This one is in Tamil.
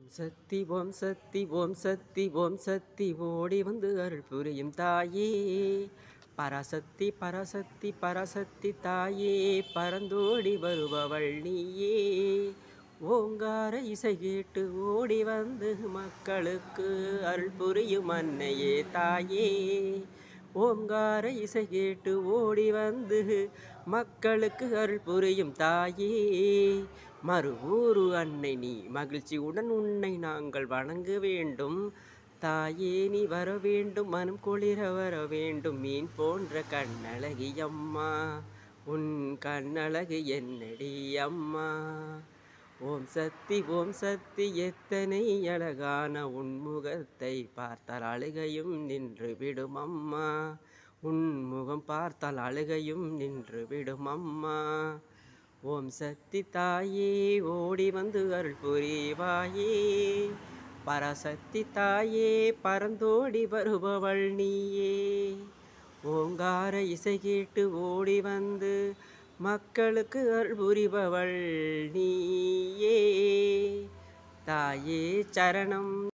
சக்தி ஓம் சக்தி ஓம் சக்தி ஓம் சக்தி ஓடி வந்து அருள் புரியும் தாயே பராசக்தி பராசக்தி பராசக்தி தாயே பறந்தோடி வருபவள் நீயே ஓங்கார இசை கேட்டு ஓடி வந்து மக்களுக்கு அருள் புரியும் அன்னையே தாயே ஓங்கார இசை கேட்டு ஓடி வந்து மக்களுக்கு அருள் புரியும் தாயே மறுவூரு அன்னை நீ மகிழ்ச்சியுடன் உன்னை நாங்கள் வணங்க வேண்டும் தாயே நீ வர வேண்டும் மனம் குளிர வர வேண்டும் மீன் போன்ற கண்ணழகி அம்மா உன் கண்ணழகு என்னடி அம்மா ஓம் சக்தி ஓம் சக்தி எத்தனை அழகான உன் முகத்தை பார்த்தால் அழுகையும் நின்று விடும் அம்மா உன் முகம் பார்த்தால் அழுகையும் நின்று விடும் அம்மா ஓம் சக்தி தாயே ஓடி வந்து அருள் புரிவாயே பராசக்தி தாயே பறந்தோடி வருபவள் நீயே ஓங்கார இசை கேட்டு ஓடி வந்து மக்களுக்கு அருள் புரிபவள் நீயே தாயே சரணம்